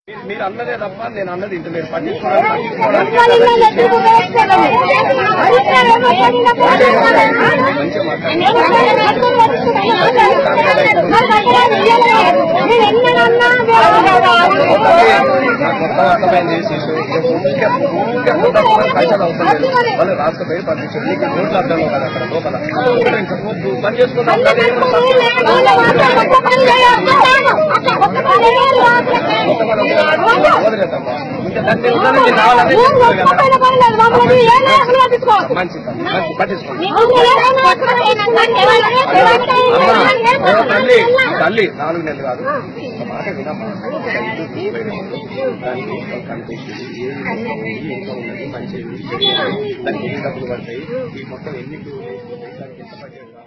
మీరు- మీరు అన్నదే తప్ప నేను అన్నది ఇంత లేదు పట్టించుకోవడానికి పట్టించుకోవడానికి మంచిగా మాట్లాడండి. నాకు మొత్తం అర్థమైంది శిశు ఊరికే ఊరికే కొత్త కొత్త పైసలు అవసరం లేదు వాళ్ళు రాసుకుపోయి పంపించారు నీకు రోడ్లు అర్థం కదా అక్కడ లోపల ఇంకా వద్దు పని చేసుకుందాం కదా, ఏం వదిలేద్దమ్మా ఇంకా దాన్ని తెలుసుకొని మీరు రావాలని చెప్తున్నారు కదా మంచి పని మంచి పట్టించుకోండి అమ్మా ఓ తల్లి తల్లి నాలుగు నెలలు కాదు ఒక మాట వినమ్మా దానికి కనిపిస్తుంది ఏమి ఇంకా ఉన్నది మంచిది దానికి ఏ డబ్బులు పడతాయి ఈ మొత్తం ఎన్ని దానికి ఎంత పడ్డాయి